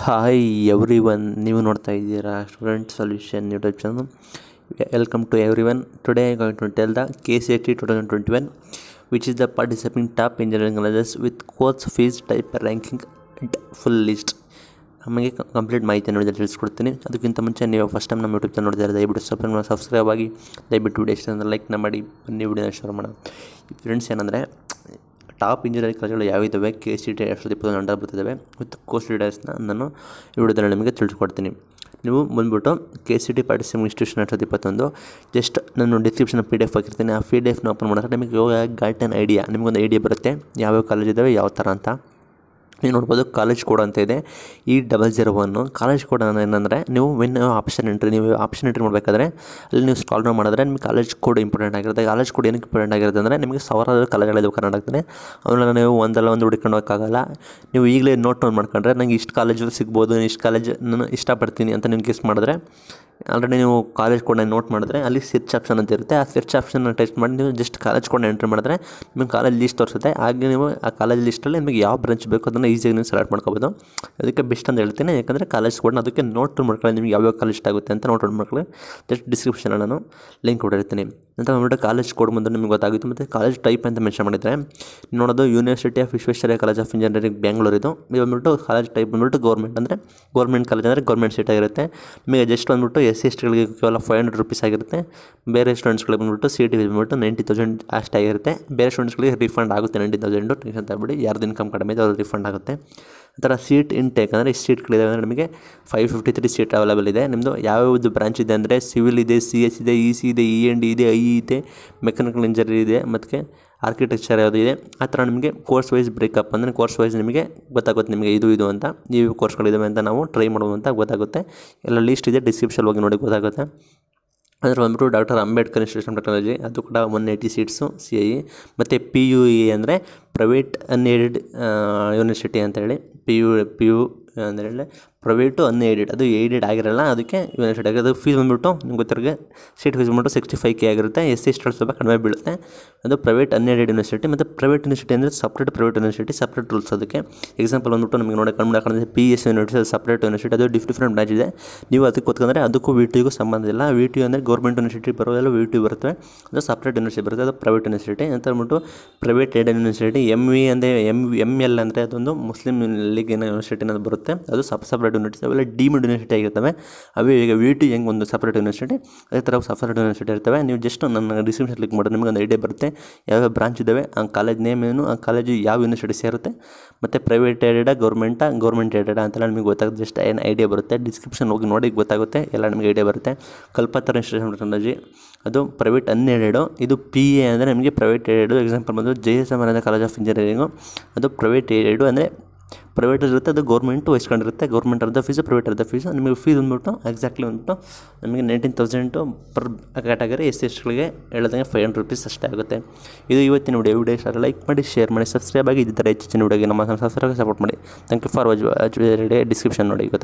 hi every one ನೀವು ನೋಡ್ತಾ ಇದ್ದೀರಾ student solution YouTube channel welcome to everyone today I going to tell the K C I T two thousand twenty one which is the participating top engineering colleges with course fees type ranking and full list ನಮಗೆ complete ಮಾಹಿತಿ ನೋಡಿದ್ರೆ ತಿಳಿಸ್ಕೊಡ್ತೀನಿ ಅದಕ್ಕಿಂತ ಮುಂಚೆ ನೀವು first time ನಮ್ಮ YouTube channel ನೋಡಿದರೆ ದಯವಿಟ್ಟು ಸಬ್ಸ್ಕ್ರೈಬ್ ಸಬ್ಸ್ಕ್ರೈಬ್ ಆಗಿ ದಯವಿಟ್ಟು ವಿಡಿಯೋ ಇಷ್ಟ ಅಂದರೆ ಲೈಕ್ನ ಮಾಡಿ ಬನ್ನಿ ವಿಡಿಯೋನ ಶೇರ್ ಮಾಡೋಣ ಫ್ರೆಂಡ್ಸ್ ಏನಂದರೆ ಟಾಪ್ ಇಂಜಿನಿಯರಿಂಗ್ ಕಾಲೇಜುಗಳು ಯಾವಿದ್ದಾವೆ ಕೆ ಸಿ ಟಿ ಎರಡು ಸಾವಿರದ ಇಪ್ಪತ್ತೊಂದು ಅಂಡರ್ ಬರ್ತಿದ್ದಾವೆ ವಿತ್ ಕೋರ್ಸ್ ಡೀಟೇಲ್ಸ್ನ ನಾನು ಈ ವಿಡಿಯೋದಲ್ಲಿ ನಿಮಗೆ ತಿಳಿಸ್ಕೊಡ್ತೀನಿ ನೀವು ಬಂದ್ಬಿಟ್ಟು K C T participate institution ಎರಡು ಸಾವಿರದ ಇಪ್ಪತ್ತೊಂದು ಜಸ್ಟ್ ನಾನು ಡಿಸ್ಕ್ರಿಪ್ಷನ್ ಪಿ ಡಿ ಎಫ್ ಹಾಕಿರ್ತೀನಿ ಆ ಪಿ ಡಿ ಎಫ್ನ ಓಪನ್ ಮಾಡಿದ್ರೆ ನಿಮಗೆ ಯೋಗ ಗಾರ್ಟನ್ ಐಡಿಯಾ ನಿಮಗೊಂದು ಐಡಿಯಾ ಬರುತ್ತೆ ಯಾವ್ಯಾವ ಕಾಲೇಜ್ ಇದ್ದಾವೆ ಯಾವ ಥರ ಅಂತ ನೀವು ನೋಡ್ಬೋದು ಕಾಲೇಜ್ ಕೋಡ್ ಅಂತ ಇದೆ ಈ double zero one college code ಏನಂದರೆ ನೀವು ವೆನ್ ಆಪ್ಷನ್ ಎಂಟ್ರಿ ನೀವು ಆಪ್ಷನ್ ಎಂಟ್ರಿ ಮಾಡಬೇಕಾದ್ರೆ ಅಲ್ಲಿ ನೀವು ಸ್ಕಾಲ್ ಡೌನ್ ಮಾಡಿದ್ರೆ ನಿಮಗೆ ಕಾಲೇಜ್ ಕೋಡ್ ಇಂಪಾರ್ಟೆಂಟ್ ಆಗಿರುತ್ತೆ ಕಾಲೇಜ್ ಕೋಡ್ ಏನಕ್ಕೆ ಇಂಪಾರ್ಟೆಂಟ್ ಆಗಿರುತ್ತೆ ಅಂದರೆ ನಿಮಗೆ ಸಾವಿರಾರು ಕಾಲೇಜ್ಗಳಿವೆ ಕರ್ನಾಟಕದಲ್ಲಿ ಅವನ್ನ ನೀವು ಒಂದಲ್ಲ ಒಂದು ಹುಡ್ಕೊಂಡು ಹೋಗೋಕ್ಕಾಗಲ್ಲ ನೀವು ಈಗಲೇ ನೋಟ್ ಡೌನ್ ಮಾಡ್ಕೊಂಡ್ರೆ ನನಗೆ ಇಷ್ಟು ಕಾಲೇಜು ಸಿಗ್ಬೋದು ಇಷ್ಟು ಕಾಲೇಜ್ ನಾನು ಇಷ್ಟಪಡ್ತೀನಿ ಅಂತ ನೀವು ಗೆಸ್ ಮಾಡಿದ್ರೆ ಆಲ್ರೆಡಿ ನೀವು ಕಾಲೇಜ್ ಕೋಡ್ನ ನೋಟ್ ಮಾಡಿದ್ರೆ ಅಲ್ಲಿ ಸರ್ಚ್ ಆಪ್ಷನ್ ಅಂತ ಇರುತ್ತೆ ಆ ಸರ್ಚ್ ಆಪ್ಷನ್ನ ಟೆಸ್ಟ್ ಮಾಡಿ ನೀವು ಜಸ್ಟ್ ಕಾಲೇಜ್ ಕೋಡ್ನ ಎಂಟ್ರಿ ಮಾಡಿದ್ರೆ ನಿಮಗೆ ಕಾಲೇಜ್ ಲಿಸ್ಟ್ ತೋರಿಸುತ್ತೆ ಹಾಗೆ ನೀವು ಆ ಕಾಲೇಜ್ ಲಿಸ್ಟಲ್ಲಿ ನಿಮಗೆ ಯಾವ ಬ್ರಾಂಚ್ ಬೇಕು ಅದನ್ನು ಈಸಿಯಾಗಿ ನೀವು ಸೆಲೆಕ್ಟ್ ಮಾಡ್ಕೋಬೋದು ಅದಕ್ಕೆ ಬೆಸ್ಟ್ ಅಂತ ಹೇಳ್ತೀನಿ ಯಾಕಂದರೆ ಕಾಲೇಜ್ ಕೋಡ್ನ ಅದಕ್ಕೆ ನೋಟ್ ಮಾಡ್ಕೊಳ್ಳಿ ನಿಮಗೆ ಯಾವ್ಯಾವ ಕಾಲೇಜ್ ಇಷ್ಟ ಆಗುತ್ತೆ ಅಂತ ನೋಟ್ ಮಾಡ್ಕೊಳ್ಳಿ ಜಸ್ಟ್ ಡಿಸ್ಕ್ರಿಪ್ಷನಲ್ಲಿ ನಾನು ಲಿಂಕ್ ಕೊಟ್ಟಿರ್ತೀನಿ ನಂತರ ಬಂದ್ಬಿಟ್ಟು ಕಾಲೇಜ್ ಕೋಡ್ ಮುಂದೆ ನಿಮಗೆ ಗೊತ್ತಾಗುತ್ತೆ ಮತ್ತು ಕಾಲೇಜ್ ಟೈಪ್ ಅಂತ ಮೆನ್ಷನ್ ಮಾಡಿದರೆ ನೋಡೋದು university of Visvesvaraya college of engineering Bangalore ಇದು ಇದು ಬಂದ್ಬಿಟ್ಟು ಕಾಲೇಜ್ ಟೈಪ್ ಬಂದ್ಬಿಟ್ಟು ಗೌರ್ಮೆಂಟ್ ಅಂದರೆ ಗೌರ್ಮೆಂಟ್ ಕಾಲೇಜ್ ಅಂದರೆ ಗೌರ್ಮೆಂಟ್ ಸೀಟ್ ಆಗಿರುತ್ತೆ ನಿಮಗೆ ಜಸ್ಟ್ ಬಂದ್ಬಿಟ್ಟು ಎಸ್ ಸಿ ಎಸ್ ಟಿಗಳಿಗೆ ಕೇವಲ ಫೈವ್ ಹಂಡ್ರೆಡ್ ರುಪೀಸ್ ಆಗಿರುತ್ತೆ ಬೇರೆ ಸ್ಟೂಡೆಂಟ್ಸ್ಗಳಿಗೆ ಬಂದ್ಬಿಟ್ಟು ಸಿ ಟಿ ಬಂದ್ಬಿಟ್ಟು ನೈಂಟಿ ತೌಸಂಡ್ ಅಷ್ಟಾಗಿರುತ್ತೆ ಬೇರೆ ಸ್ಟೂಡೆಂಟ್ಸ್ಗಳಿಗೆ ರಿಫಂಡ್ ಆಗುತ್ತೆ ನೈಂಟಿ ತೌಸಂಡು ಟೆನ್ಷನ್ ತಗೊಬೇಡಿ ಯಾರ್ದು ಇನ್ಕಮ್ ಕಡಿಮೆ ಇದೆ ಅವ್ರಿಗೆ ರಿಫಂಡ್ ಆಗುತ್ತೆ ಆ ಥರ ಸೀಟ್ ಇಂಟೇಕ್ ಅಂದರೆ ಇಷ್ಟು ಸೀಟ್ಗಳಿದೆ ಅಂದರೆ ನಿಮಗೆ five fifty three seat available ಇದೆ ನಿಮ್ಮದು ಯಾವ್ಯಾವುದು ಬ್ರಾಂಚ್ ಇದೆ ಅಂದರೆ ಸಿವಿಲ್ ಇದೆ ಸಿ ಎಸ್ ಇದೆ ಇ ಸಿ ಇದೆ ಇ ಎನ್ ಡಿ ಇದೆ ಐ ಇದೆ ಮೆಕ್ಯಾನಿಕಲ್ ಇಂಜಿನಿಯರ್ ಇದೆ ಮತ್ತು ಆರ್ಕಿಟೆಕ್ಚರ್ ಯಾವುದು ಇದೆ ಆ ಥರ ನಿಮಗೆ ಕೋರ್ಸ್ ವೈಸ್ ಬ್ರೇಕಪ್ ಅಂದರೆ ಕೋರ್ಸ್ ವೈಸ್ ನಿಮಗೆ ಗೊತ್ತಾಗುತ್ತೆ ನಿಮಗೆ ಇದು ಇದು ಅಂತ ಈ ಕೋರ್ಸ್ಗಳಿದ್ದಾವೆ ಅಂತ ನಾವು ಟ್ರೈ ಮಾಡ್ಬೋದು ಅಂತ ಗೊತ್ತಾಗುತ್ತೆ ಎಲ್ಲ ಲೀಸ್ಟ್ ಇದೆ ಡಿಸ್ಕ್ರಿಪ್ಷನ್ ಹೋಗಿ ನೋಡಿ ಗೊತ್ತಾಗುತ್ತೆ ಅದ್ರ ಬಂದ್ಬಿಟ್ಟು doctor Ambedkar institution of technology ಅದು ಕೂಡ one eighty seats C I ಮತ್ತು ಪಿ ಯು ಇ ಅಂದರೆ ಪ್ರೈವೇಟ್ ಅನ್ಏಡೆಡ್ ಯೂನಿವರ್ಸಿಟಿ ಅಂತೇಳಿ ಪಿ ಯು ಪಿ ಯು ಅಂದರೆ ಪ್ರೈವೇಟು ಅನ್ಏಡೆಡ್ ಅದು ಏಡೆಡ್ ಆಗಿರಲ್ಲ ಅದಕ್ಕೆ ಯೂನಿವರ್ಸಿಟಿ ಆಗಿದೆ ಅದು ಫೀಸ್ ಬಂದ್ಬಿಟ್ಟು ನಿಮ್ಗೆ ಗೊತ್ತಿರೋಗೆ ಸೀಟ್ ಫೀಸ್ ಬಂದ್ಬಿಟ್ಟು ಸಿಕ್ಸ್ಟಿ ಫೈವ್ ಕೆ ಆಗಿರುತ್ತೆ ಎಸ್ ಸಿ ಸ್ಟಲ್ ಸ್ವಲ್ಪ ಕಡಿಮೆ ಬೀಳುತ್ತೆ ಅದು ಪ್ರೈವೇಟ್ ಅನ್ಏಡೆಡ್ ಯೂನಿವರ್ಸಿಟಿ ಮತ್ತು ಪ್ರೈವೇಟ್ ಯೂನಿವರ್ಸಿಟಿ ಅಂದರೆ separate private university separate rules ಅದಕ್ಕೆ ಎಕ್ಸಾಂಪಲ್ ಬಂದ್ಬಿಟ್ಟು ನಿಮಗೆ ನೋಡಿ ಕಣ್ಣು ಹಾಕೊಂಡಿದ್ರೆ ಪಿ ಎಸ್ ಯೂನಿವರ್ಸಿಟಿ ಅದು ಸಪ್ರೇಟ್ ಯೂನಿವರ್ಸಿಟಿ ಅದು ಡಿಫ್ ಡಿಫ್ರೆಂಟ್ ಬ್ರಾಂಚ್ ಇದೆ ನೀವು ಅದಕ್ಕೆ ಕೂತ್ಕೊಂಡ್ರೆ ಅದಕ್ಕೂ ವಿ ಟಿಗೂ ಸಂಬಂಧ ಇಲ್ಲ ವಿ ಟಿ ಅಂದರೆ ಗೌರ್ಮೆಂಟ್ ಯೂನಿವರ್ಸಿಟಿ ಬರೋದೆಲ್ಲ ವಿ ಟಿ ಬರುತ್ತೆ ಅದು ಸಪ್ರೇಟ್ ಯೂನಿವರ್ಸಿಟಿ ಬರುತ್ತೆ ಅದು ಪ್ರೈವೇಟ್ ಯೂನಿವರ್ಸಿಟಿ ಅಂತ ಅಂದ್ಬಿಟ್ಟು private aided university M V ಅಂದರೆ ಎಮ್ ಎಮ್ ಎಲ್ ಅಂದರೆ ಅದೊಂದು ಮುಸ್ಲಿಂ ಲೀಗ್ ಏನೋ ಯೂನಿವರ್ಸಿಟಿ ಅನ್ನೋದು ಬರುತ್ತೆ ಅದು ಸಪ್ ಸಪ್ರೇಟ್ ಯೂನಿವರ್ಸಿಟಿ ಅವೆಲ್ಲ ಡೀಮ್ಡ್ ಯೂನಿವರ್ಸಿಟಿ ಆಗಿರ್ತವೆ ಅವೇ ಈಗ ವಿ ಟಿ ಹೆಂಗೆ ಒಂದು ಸಪ್ರೇಟ್ ಯೂನಿವರ್ಸಿಟಿ ಅದೇ ಥರ ಸಪ್ರೇಟ್ ಯೂನಿವರ್ಸಿಟಿ ಇರ್ತವೆ ನೀವು ಜಸ್ಟ್ ನನ್ನ ಡಿಸ್ಕ್ರಿಪ್ಷನ್ ಕ್ಲಿಕ್ ಮಾಡಿದ್ರೆ ನಿಮಗೆ ಒಂದು ಐಡಿಯಾ ಬರುತ್ತೆ ಯಾವ್ಯಾವ ಬ್ರಾಂಚ್ ಇದ್ದಾವೆ ಆ ಕಾಲೇಜ್ ನೇಮ್ ಏನು ಆ ಕಾಲೇಜು ಯಾವ ಯೂನಿವರ್ಸಿಟಿ ಸೇರುತ್ತೆ ಮತ್ತು ಪ್ರೈವೇಟ್ ಏಡೆಡ ಗೌರ್ಮೆಂಟಾ ಗೌರ್ಮೆಂಟ್ ಏಡೆಡ ಅಂತೆಲ್ಲ ನಿಮಗೆ ಗೊತ್ತಾಗುತ್ತೆ ಜಸ್ಟ್ ಏನು ಐಡಿಯಾ ಬರುತ್ತೆ ಡಿಸ್ಕ್ರಿಪ್ಷನ್ ಹೋಗಿ ನೋಡಿ ಗೊತ್ತಾಗುತ್ತೆ ಎಲ್ಲ ನಿಮಗೆ ಐಡಿಯಾ ಬರುತ್ತೆ ಕಲ್ಪತರ ಇನ್ಸ್ಟಿಟ್ಯೂಷನ್ ಆಫ್ ಟೆಕ್ನಾಲಜಿ ಅದು ಪ್ರೈವೇಟ್ ಅನ್ಏಡೆಡು ಇದು ಪಿ ಎ ಅಂದರೆ ನಿಮಗೆ ಪ್ರೈವೇಟ್ ಏಡೆಡು ಎಕ್ಸಾಂಪಲ್ ಬಂದು J S M R college of engineering ಅದು ಪ್ರೈವೇಟ್ ಏಡೆಡು ಅಂದರೆ ಪ್ರೈವೇಟ್ ಇರುತ್ತೆ ಅದು ಗೌರ್ಮೆಂಟು ವಹಿಸ್ಕೊಂಡಿರುತ್ತೆ ಗೌರ್ಮೆಂಟ್ ಅರ್ಧ ಫೀಸು ಪ್ರೈವೇಟ್ ಅರ್ಧ ಫೀಸು ನಿಮಗೆ ಫೀಸ್ ಬಂದ್ಬಿಟ್ಟು ಎಕ್ಸಾಕ್ಟ್ಲಿ ಬಂದ್ಬಿಟ್ಟು ನಮಗೆ nineteen thousand per category S C ಎಸ್ಗಳಿಗೆ ಹೇಳ್ದಂಗೆ ಫೈವ್ ಹಂಡ್ರೆಡ್ ರುಪೀಸ್ ಅಷ್ಟೇ ಆಗುತ್ತೆ ಇದು ಇವತ್ತಿನ ವಿಡಿಯೋ ವಿಡಿಯೋ ಇಷ್ಟ ಲೈಕ್ ಮಾಡಿ ಶೇರ್ ಮಾಡಿ ಸಬ್ಸ್ಕ್ರೈಬ್ ಆಗಿ ಇದೇ ಥರ ಹೆಚ್ಚಿನ ವಿಡಿಯೋಗೆ ನಮ್ಮ ಸಬ್ಸ್ಕ್ರೈಬ್ ಸಪೋರ್ಟ್ ಮಾಡಿ thank you for watch description ನೋಡಿ ಇವತ್ತು